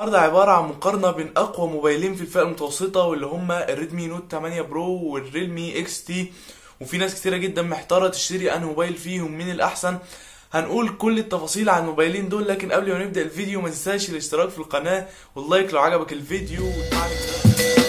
النهارده عبارة عن مقارنة بين أقوى موبايلين في الفئة المتوسطة واللي هما الريدمي نوت 8 برو والريلمي اكس تي وفي ناس كتيرة جدا محتارة تشتري أنهي موبايل فيهم مين الأحسن هنقول كل التفاصيل عن الموبايلين دول لكن قبل ما نبدأ الفيديو ما تنساش الاشتراك في القناة واللايك لو عجبك الفيديو وتفعل الجرس.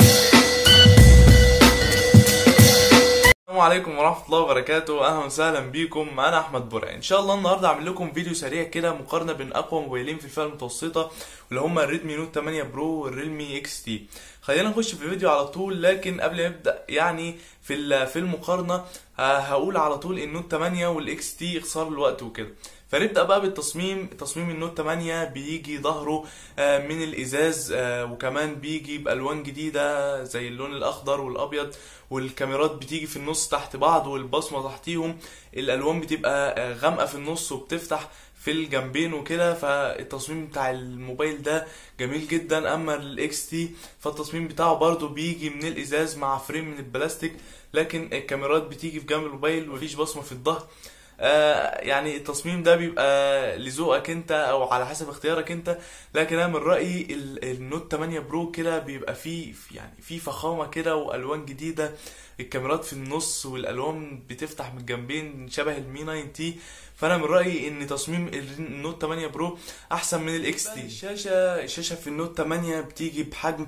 السلام عليكم ورحمة الله وبركاته أهلا وسهلا بيكم أنا أحمد برع إن شاء الله النهاردة هعمل لكم فيديو سريع كده مقارنة بين أقوى موبايلين في الفئة المتوسطة واللي هما الريدمي نوت 8 برو والريلمي اكس تي خلينا نخش في الفيديو على طول لكن قبل ما نبدأ يعني في ال- في المقارنة ه- هقول على طول النوت 8 والاكس تي اختصار الوقت وكده فنبدأ بقى بالتصميم تصميم النوت 8 بيجي ظهره آه، من الإزاز آه، وكمان بيجي بألوان جديدة زي اللون الأخضر والأبيض والكاميرات بتيجي في النص تحت بعض والبصمة تحتيهم الألوان بتبقى آه، غامقة في النص وبتفتح في الجنبين وكده فالتصميم بتاع الموبايل ده جميل جدا اما الاكس تي فالتصميم بتاعه برضو بيجي من الازاز مع فريم من البلاستيك لكن الكاميرات بتيجي في جنب الموبايل ومفيش بصمة في الظهر آه يعني التصميم ده بيبقى لذوقك انت او على حسب اختيارك انت لكن انا من رايي ال- النوت 8 برو كده بيبقى فيه يعني فيه فخامه كده والوان جديده الكاميرات في النص والالوان بتفتح من الجنبين شبه المي 9 تي فانا من رايي ان تصميم النوت 8 برو احسن من الاكس تي الشاشه الشاشه في النوت 8 بتيجي بحجم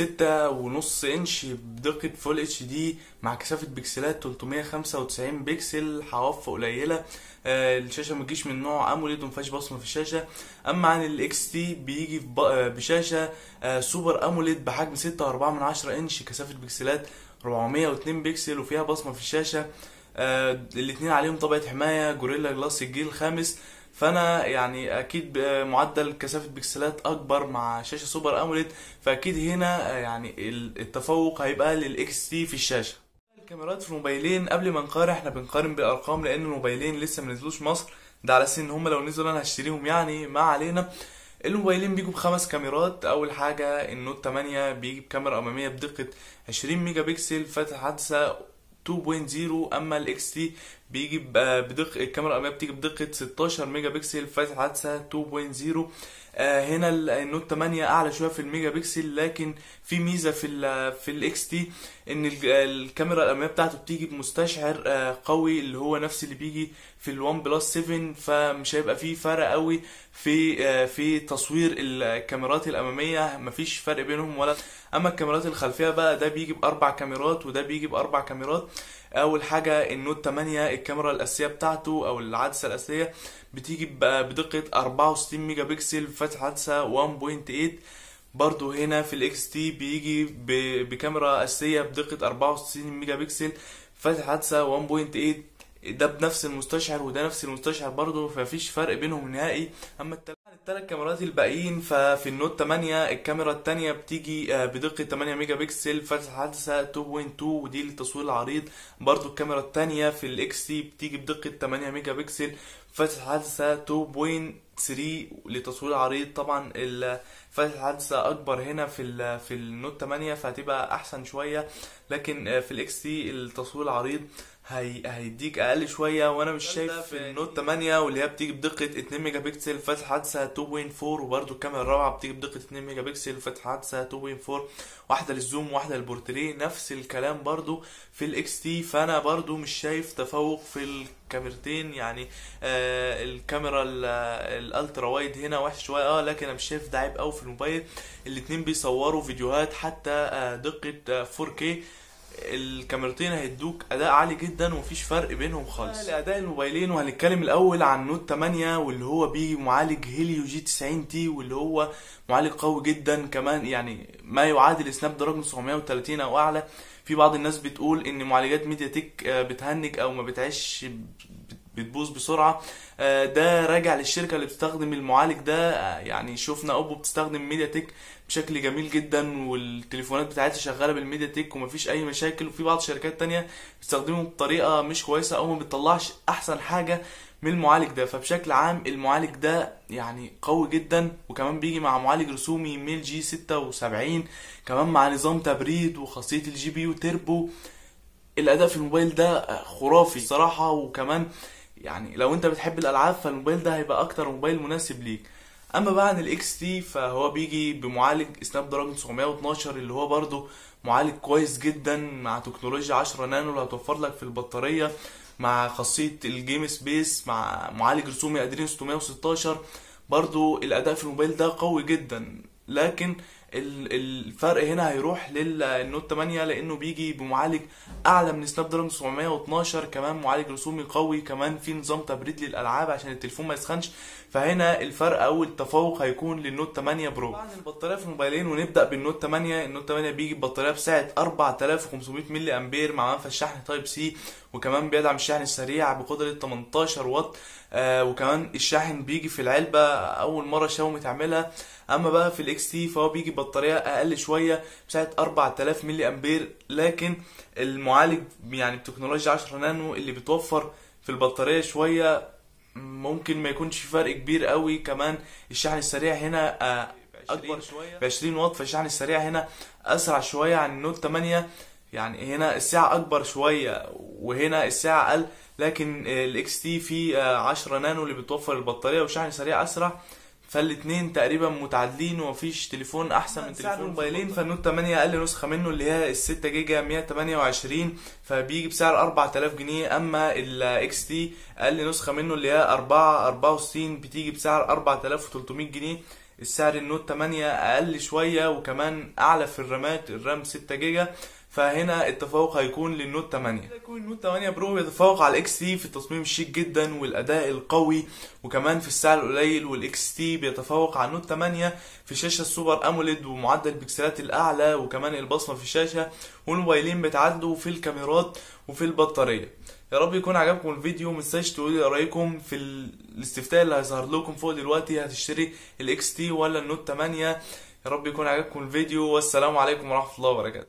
6.5 انش بدقه فول اتش دي مع كثافه بكسلات 395 بكسل حواف قليله آه، الشاشه ما تجيش من نوع اموليد وما فيهاش بصمه في الشاشه اما عن الاكس تي بيجي في ب- آه، بشاشه آه، سوبر اموليد بحجم 6.4 من 10 انش كثافه بكسلات 402 بكسل وفيها بصمه في الشاشه آه، الاتنين عليهم طبقه حمايه جوريلا جلاس الجيل الخامس فانا يعني اكيد ب- معدل كثافه بكسلات اكبر مع شاشه سوبر اموليد فاكيد هنا آه، يعني ال- التفوق هيبقى للاكس تي في الشاشه الكاميرات في الموبايلين قبل ما نقارن احنا بنقارن بالارقام لان الموبايلين لسه ما نزلوش مصر ده على اساس ان هم لو نزلوا انا هشتريهم يعني ما علينا الموبايلين بيجوا بخمس كاميرات اول حاجه النوت 8 بيجي بكاميرا اماميه بدقه 20 ميجا بكسل فتح حادثه 2.0 اما الاكس تي بيجي ب- بدقه الكاميرا الاماميه بتيجي بدقه 16 ميجا بكسل فتح حادثه 2.0 آه هنا ال- النوت 8 اعلى شويه في الميجا بكسل لكن في ميزه في ال في الاكس تي ان ال- الكاميرا الاماميه بتاعته بتيجي بمستشعر آه قوي اللي هو نفس اللي بيجي في الوان بلس 7 فمش هيبقى فيه فرق قوي في آه في تصوير الكاميرات الاماميه مفيش فرق بينهم ولا اما الكاميرات الخلفيه بقى ده بيجي باربع كاميرات وده بيجي باربع كاميرات اول حاجه النوت 8 الكاميرا الاساسيه بتاعته او العدسه الاساسيه بتيجي ب- بدقه 64 ميجا بكسل فتح عدسه 1.8 برضو هنا في الاكس تي بيجي ب- بكاميرا اساسيه بدقه 64 ميجا بكسل فتح عدسه 1.8 ده بنفس المستشعر وده نفس المستشعر برضه فمفيش فرق بينهم نهائي اما التل- التلات كاميرات الباقيين ففي النوت 8 الكاميرا التانية بتيجي آه، بدقة 8 ميجا بكسل فتح عدسة 2.2 ودي للتصوير العريض برضو الكاميرا التانية في الاكس تي بتيجي بدقة 8 ميجا بكسل فتح عدسة 2.3 لتصوير العريض طبعا ال- فتح عدسة اكبر هنا في ال في النوت 8 فهتبقى احسن شوية لكن آه، في الاكس تي التصوير العريض هي... هيديك اقل شويه وانا مش شايف في النوت 8 واللي هي بتيجي بدقه 2 ميجا بكسل فتح عدسه 2.4 وبرده الكاميرا الرابعه بتيجي بدقه 2 ميجا بكسل فتح عدسه 2.4 واحده للزوم واحده للبورتريه نفس الكلام برضو في الاكس تي فانا برضو مش شايف تفوق في الكاميرتين يعني آه الكاميرا ال- الالترا وايد هنا وحش شويه اه لكن انا مش شايف ده عيب قوي في الموبايل الاتنين بيصوروا فيديوهات حتى آه دقه آه 4K الكاميرتين هيدوك اداء عالي جدا ومفيش فرق بينهم خالص لاداء الموبايلين وهنتكلم الاول عن نوت 8 واللي هو بيجي معالج هيليو جي 90 تي واللي هو معالج قوي جدا كمان يعني ما يعادل سناب دراجون 730 او اعلى في بعض الناس بتقول ان معالجات ميديا تك آه، بتهنج او ما بتعيش بتبوظ بسرعه آه، ده راجع للشركه اللي بتستخدم المعالج ده آه، يعني شفنا اوبو بتستخدم ميديا تك بشكل جميل جدا والتليفونات بتاعتها شغاله بالميديا تك ومفيش اي مشاكل وفي بعض شركات تانية بتستخدمه بطريقه مش كويسه او ما بتطلعش احسن حاجه من المعالج ده فبشكل عام المعالج ده يعني قوي جدا وكمان بيجي مع معالج رسومي ميل جي 76 كمان مع نظام تبريد وخاصيه الجي بي يو تيربو الاداء في الموبايل ده خرافي الصراحه وكمان يعني لو انت بتحب الالعاب فالموبايل ده هيبقى اكتر موبايل مناسب ليك اما بقى عن الاكس تي فهو بيجي بمعالج سناب دراجون 712 اللي هو برضو معالج كويس جدا مع تكنولوجيا 10 نانو اللي هتوفر لك في البطاريه مع خاصيه الجيم سبيس مع معالج رسومي ادرينو 616 برضو الاداء في الموبايل ده قوي جدا لكن ال- الفرق هنا هيروح للنوت 8 لانه بيجي بمعالج اعلى من سناب دراجون 712 كمان معالج رسومي قوي كمان في نظام تبريد للالعاب عشان التليفون ما يسخنش فهنا الفرق او التفوق هيكون للنوت 8 برو بعد البطاريه في الموبايلين ونبدا بالنوت 8 النوت 8 بيجي ببطاريه بسعه 4500 ملي امبير مع منفذ شحن تايب سي وكمان بيدعم الشحن السريع بقدره 18 واط آه وكمان الشاحن بيجي في العلبه اول مره شاومي تعملها اما بقى في الاكس تي فهو بيجي ببطاريه اقل شويه بسعه 4000 ملي امبير لكن المعالج يعني بتكنولوجيا 10 نانو اللي بتوفر في البطاريه شويه ممكن ما يكونش في فرق كبير قوي كمان الشحن السريع هنا آه، اكبر شويه ب 20 واط فالشحن السريع هنا اسرع شويه عن النوت 8 يعني هنا السعه اكبر شويه وهنا السعه اقل لكن الاكس تي فيه آه، 10 نانو اللي بتوفر البطاريه وشحن سريع اسرع فالاتنين تقريبا متعادلين ومفيش تليفون احسن من تليفون موبايلين فالنوت 8 اقل نسخه منه اللي هي ال 6 جيجا 128 فبيجي بسعر 4000 جنيه اما الاكس تي اقل نسخه منه اللي هي 4 64 بتيجي بسعر 4300 جنيه السعر النوت 8 اقل شويه وكمان اعلى في الرامات الرام 6 جيجا فهنا التفوق هيكون للنوت 8 يكون النوت 8 برو بيتفوق على الاكس تي في التصميم الشيك جدا والاداء القوي وكمان في السعر القليل والاكس تي بيتفوق على النوت 8 في شاشه السوبر اموليد ومعدل البكسلات الاعلى وكمان البصمه في الشاشه والموبايلين بيتعادلوا في الكاميرات وفي البطاريه يا رب يكون عجبكم الفيديو متنساش تقولوا لي رايكم في ال- الاستفتاء اللي هيظهر لكم فوق دلوقتي هتشتري الاكس تي ولا النوت 8 يا رب يكون عجبكم الفيديو والسلام عليكم ورحمه الله وبركاته